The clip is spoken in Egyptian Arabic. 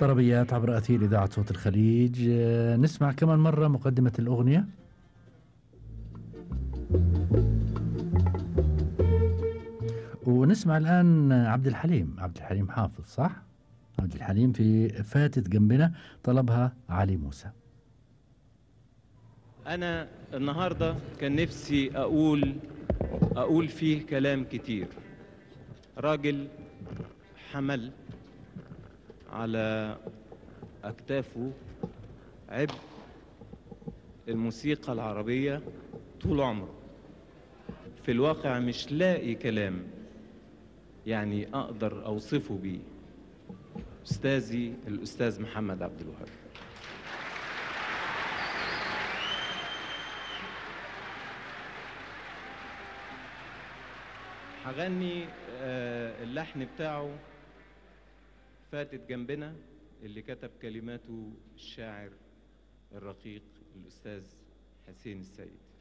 طربيات عبر أثير إذاعة صوت الخليج آه، نسمع كمان مرة مقدمة الأغنية ونسمع الآن عبد الحليم عبد الحليم حافظ صح؟ عبد الحليم في فاتت جنبنا طلبها علي موسى أنا النهاردة كان نفسي أقول أقول فيه كلام كتير راجل حمل على أكتافه عبء الموسيقى العربية طول عمره في الواقع مش لاقي كلام يعني أقدر أوصفه بيه أستاذي الأستاذ محمد عبد الوهاب هغني آه، اللحن بتاعه فاتت جنبنا اللي كتب كلماته الشاعر الرقيق الأستاذ حسين السيد